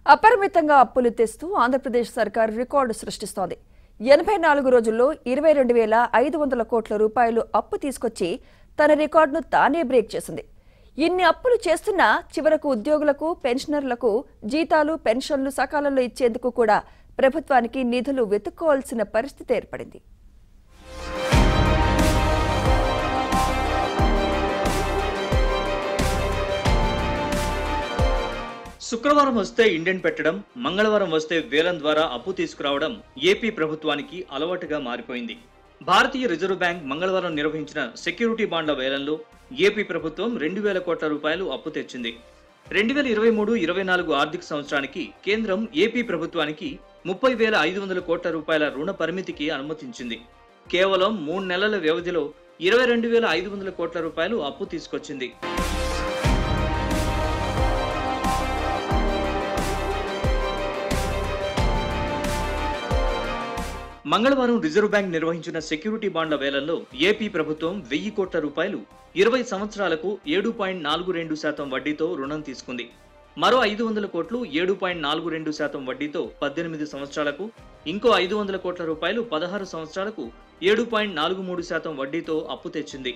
అపరిమితంగా అప్పులు తెస్తూ ఆంధ్రప్రదేశ్ సర్కార్ రికార్డు సృష్టిస్తోంది ఎనభై నాలుగు రోజుల్లో ఇరవై రెండు వేల ఐదు వందల కోట్ల రూపాయలు అప్పు తీసుకొచ్చి తన రికార్డును తానే బ్రేక్ చేసింది ఇన్ని అప్పులు చేస్తున్నా చివరకు ఉద్యోగులకు పెన్షనర్లకు జీతాలు పెన్షన్లు సకాలంలో ఇచ్చేందుకు కూడా ప్రభుత్వానికి నిధులు వెతుక్కోవాల్సిన పరిస్థితి ఏర్పడింది శుక్రవారం వస్తే ఇండెంట్ పెట్టడం మంగళవారం వస్తే వేలం ద్వారా అప్పు తీసుకురావడం ఏపీ ప్రభుత్వానికి అలవాటుగా మారిపోయింది భారతీయ రిజర్వ్ బ్యాంక్ మంగళవారం నిర్వహించిన సెక్యూరిటీ బాండ్ల వేలంలో ఏపీ ప్రభుత్వం రెండు వేల కోట్ల రూపాయలు అప్పు తెచ్చింది రెండు వేల ఇరవై మూడు ఇరవై నాలుగు ఆర్థిక సంవత్సరానికి కేంద్రం ఏపీ ప్రభుత్వానికి ముప్పై వేల ఐదు వందల కోట్ల రూపాయల రుణ పరిమితికి అనుమతించింది కేవలం మూడు నెలల వ్యవధిలో ఇరవై రెండు వేల ఐదు వందల కోట్ల రూపాయలు అప్పు తీసుకొచ్చింది మంగళవారం రిజర్వ్ బ్యాంక్ నిర్వహించిన సెక్యూరిటీ బాండ్ల వేలంలో ఏపీ ప్రభుత్వం వెయ్యి కోట్ల రూపాయలు ఇరవై సంవత్సరాలకు ఏడు పాయింట్ నాలుగు రెండు శాతం వడ్డీతో రుణం తీసుకుంది మరో ఐదు వందల కోట్లు ఏడు పాయింట్ నాలుగు రెండు శాతం వడ్డీతో పద్దెనిమిది సంవత్సరాలకు ఇంకో ఐదు వందల కోట్ల రూపాయలు పదహారు సంవత్సరాలకు ఏడు పాయింట్ నాలుగు మూడు శాతం వడ్డీతో అప్పు తెచ్చింది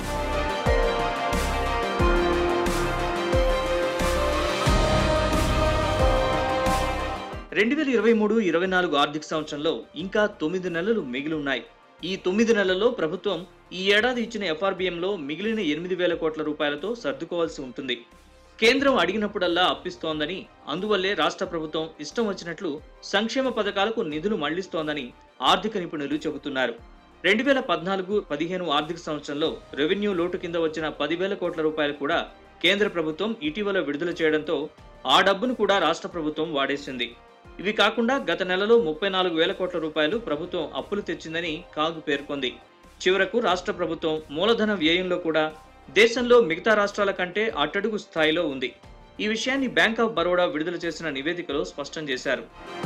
రెండు వేల ఇరవై మూడు ఇరవై నాలుగు ఆర్థిక సంవత్సరంలో ఇంకా తొమ్మిది నెలలు మిగిలి ఉన్నాయి ఈ తొమ్మిది నెలల్లో ప్రభుత్వం ఈ ఏడాది ఇచ్చిన ఎఫ్ఆర్బిఎంలో మిగిలిన ఎనిమిది వేల కోట్ల రూపాయలతో సర్దుకోవాల్సి ఉంటుంది కేంద్రం అడిగినప్పుడల్లా అప్పిస్తోందని అందువల్లే రాష్ట్ర ప్రభుత్వం ఇష్టం వచ్చినట్లు సంక్షేమ పథకాలకు నిధులు మళ్లిస్తోందని ఆర్థిక నిపుణులు చెబుతున్నారు రెండు వేల పద్నాలుగు పదిహేను ఆర్థిక సంవత్సరంలో రెవెన్యూ లోటు కింద వచ్చిన పదివేల కోట్ల రూపాయలు కూడా కేంద్ర ప్రభుత్వం ఇటీవల విడుదల చేయడంతో ఆ డబ్బును కూడా రాష్ట్ర ప్రభుత్వం వాడేసింది ఇవి కాకుండా గత నెలలో ముప్పై నాలుగు వేల కోట్ల రూపాయలు ప్రభుత్వం అప్పులు తెచ్చిందని కాగు పేర్కొంది చివరకు రాష్ట్ర ప్రభుత్వం మూలధన వ్యయంలో కూడా దేశంలో మిగతా రాష్ట్రాల కంటే అట్టడుగు స్థాయిలో ఉంది ఈ విషయాన్ని బ్యాంక్ ఆఫ్ బరోడా విడుదల చేసిన నివేదికలో స్పష్టం చేశారు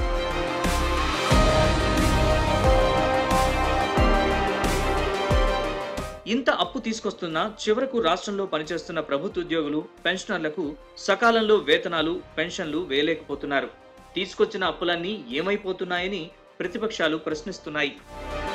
ఇంత అప్పు తీసుకొస్తున్నా చివరకు రాష్ట్రంలో పనిచేస్తున్న ప్రభుత్వ ఉద్యోగులు పెన్షనర్లకు సకాలంలో వేతనాలు పెన్షన్లు వేయలేకపోతున్నారు తీసుకొచ్చిన అప్పులన్నీ ఏమైపోతున్నాయని ప్రతిపక్షాలు ప్రశ్నిస్తున్నాయి